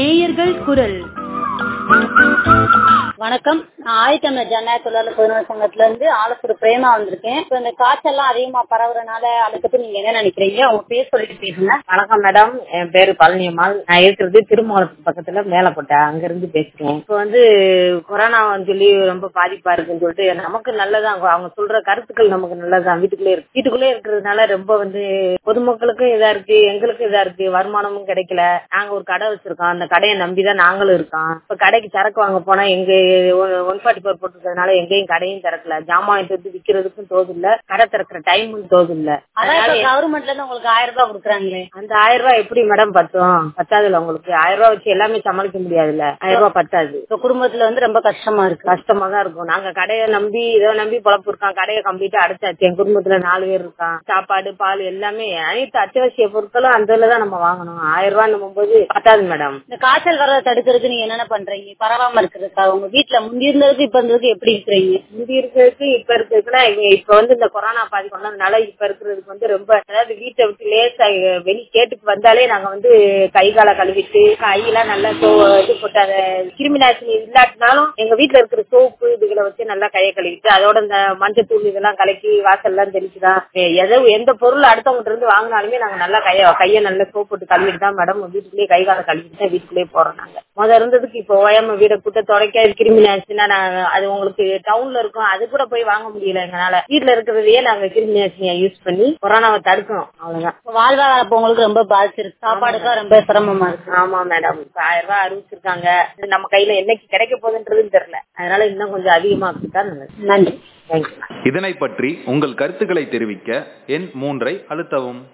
நேயர்கள் குரல் வணக்கம் நான் ஆதித்தமிழர் ஜனநாயக தொழிலாளர் பொதுநல சங்கத்துல இருந்து ஆலத்தூர் பிரேமா வந்திருக்கேன் இப்ப இந்த காய்ச்சல்லாம் அதிகமா பரவுறதுனால அதை பத்தி நீங்க என்ன நினைக்கிறீங்க உங்க பேர் சொல்லிட்டு பேசுங்க வணக்கம் மேடம் என் பேரு பழனியம்மாள் நான் இருக்கிறது திருமங்கலத்துக்கு பக்கத்துல மேலப்பட்டை அங்க இருந்து பேசுறேன் இப்போ வந்து கொரோனான்னு சொல்லி ரொம்ப பாதிப்பா இருக்குன்னு சொல்லிட்டு நமக்கு நல்லதான் அவங்க- அவங்க சொல்ற கருத்துக்கள் நமக்கு நல்லதுதான் வீட்டுக்குள்ளே இருக்கு வீட்டுக்குள்ளே இருக்கிறதுனால ரொம்ப வந்து பொதுமக்களுக்கும் இதா இருக்கு எங்களுக்கும் இதா இருக்கு வருமானமும் கிடைக்கல நாங்க ஒரு கடை வச்சிருக்கோம் அந்த கடையை நம்பிதான் நாங்களும் இருக்கோம் இப்ப கடைக்கு சரக்கு வாங்க போனா எங்க ஒன் ஃபார்ட்டி ஃபோர் போட்டுருக்கறதுனால எங்கேயும் கடையும் திறக்கல ஜாமான் வாங்கிட்டு வந்து விக்கிறதுக்கும் தோது இல்ல கடை திறக்கிற டைமும் தோது இல்ல அதான் இப்ப கவர்மெண்ட்ல இருந்து உங்களுக்கு ஆயிரம் ரூபாய் கொடுக்குறாங்களே அந்த ஆயிரம் ரூபாய் எப்படி மேடம் பத்தும் பத்தாதுல உங்களுக்கு ஆயிரம் ரூபாய் வச்சு எல்லாமே சமாளிக்க முடியாதுல்ல ஆயிரம் ரூபாய் பத்தாது இப்ப குடும்பத்துல வந்து ரொம்ப கஷ்டமா இருக்கு கஷ்டமா தான் இருக்கும் நாங்க கடையை நம்பி இதை நம்பி பொழப்பு இருக்கோம் கடையை கம்ப்ளீட்டா அடைச்சாச்சு என் குடும்பத்துல நாலு பேர் இருக்கான் சாப்பாடு பால் எல்லாமே அனைத்து அத்தியாவசிய பொருட்களும் அந்த இதுல தான் நம்ம வாங்கணும் ஆயிரம் ரூபாய் போது பத்தாது மேடம் இந்த காய்ச்சல் வர்றதை தடுக்கிறதுக்கு நீங்க என்னென்ன பண்றீங்க பரவாம இருக்கிறதுக்கா உங்க வீட்டுல முந்தி இருந்ததுக்கு இப்ப இருந்ததுக்கு எப்படி இருக்கிறீங்க முந்தி இருக்கிறதுக்கு இப்ப இருக்கிறதுக்குன்னா இங்க இப்ப வந்து இந்த கொரோனா பாதி கொண்டதுனால இப்ப இருக்கிறதுக்கு வந்து ரொம்ப அதாவது வீட்டை விட்டு லேசா வெளி கேட்டுக்கு வந்தாலே நாங்க வந்து கை காலை கழுவிட்டு கையெல்லாம் நல்லா சோ- இது போட்டு அதை கிருமி நாசினி இல்லாட்டினாலும் எங்க வீட்டுல இருக்கிற சோப்பு இதுகளை வச்சு நல்லா கையை கழுவிட்டு அதோட இந்த மஞ்சத்தூள் இதெல்லாம் கலக்கி வாசல்லாம் தெளிச்சுதான் எ- எதோ எந்த பொருள் அடுத்தவங்க இருந்து வாங்கினாலுமே நாங்க நல்லா கைய கையை நல்லா சோப் போட்டு கழுவிட்டு தான் மேடம் வீட்டுக்குள்ளேயே கை காலை கழுவிட்டு தான் வீட்டுக்குள்ளேயே போறோம் நாங்க முத இருந்ததுக்கு இப்போ ஓயாம வீட கூட்ட தொடக்க கிருமி நாசினா நாங்க அது உங்களுக்கு டவுன்ல இருக்கும் அது கூட போய் வாங்க முடியல எங்களால வீட்டுல இருக்கிறதையே நாங்க கிருமி நாசினியா யூஸ் பண்ணி கொரோனாவை தடுக்கணும் அவ்வளவுதான் இப்ப வாழ்வாதாரம் இப்ப உங்களுக்கு ரொம்ப பாதிச்சிருக்கு சாப்பாடுக்கா ரொம்ப சிரமமா இருக்கு ஆமா மேடம் இப்ப ஆயிரம் ரூபாய் அறிவிச்சிருக்காங்க இது நம்ம கையில என்னைக்கு கிடைக்க போகுதுன்றதுன்னு தெரியல அதனால இன்னும் கொஞ்சம் அதிகமாக்கிட்டா நல்லது நன்றி தேங்க்யூ இதனை பற்றி உங்கள் கருத்துக்களை தெரிவிக்க எண் மூன்றை அழுத்தவும்